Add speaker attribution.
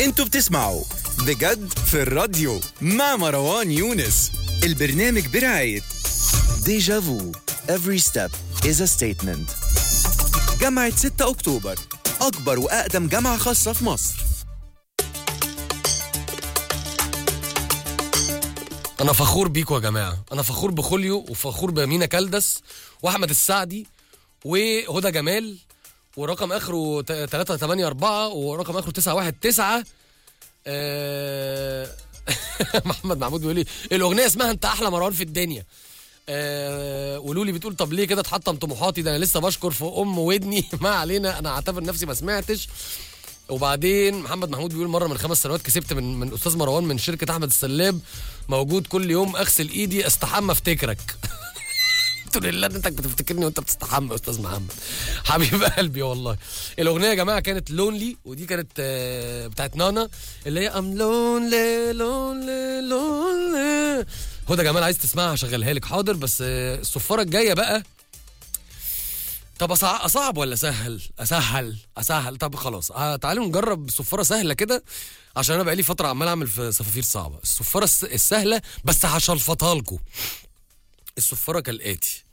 Speaker 1: انتوا بتسمعوا بجد في الراديو مع مروان يونس البرنامج برعاية ديجا فو Every step is a statement جامعة 6 أكتوبر أكبر وأقدم جامعة خاصة في مصر
Speaker 2: انا فخور بيكم يا جماعه انا فخور بخوليو وفخور بمينا كالدس واحمد السعدي وهدى جمال ورقم اخره 384 ورقم اخره 919 آه محمد محمود بيقول لي الاغنيه اسمها انت احلى مروان في الدنيا آه ولولي بتقول طب ليه كده تحطم طموحاتي ده انا لسه بشكر في ام ودني ما علينا انا اعتبر نفسي ما سمعتش وبعدين محمد محمود بيقول مره من خمس سنوات كسبت من من استاذ مروان من شركه احمد السلاب موجود كل يوم اغسل ايدي استحمى افتكرك قلت له لله انت بتفتكرني وانت بتستحمى يا استاذ محمد حبيب قلبي والله الاغنيه يا جماعه كانت لونلي ودي كانت آه، بتاعت نانا اللي هي ام لونلي لونلي لونلي هدى جمال عايز تسمعها هشغلها لك حاضر بس آه، الصفاره الجايه بقى طب أصع- اصعب ولا اسهل اسهل اسهل طب خلاص آه تعالوا نجرب صفاره سهله كده عشان انا بقالي فتره عمال اعمل في صفافير صعبه الصفاره الس- السهله بس هشلفطها لكم الصفاره كالاتي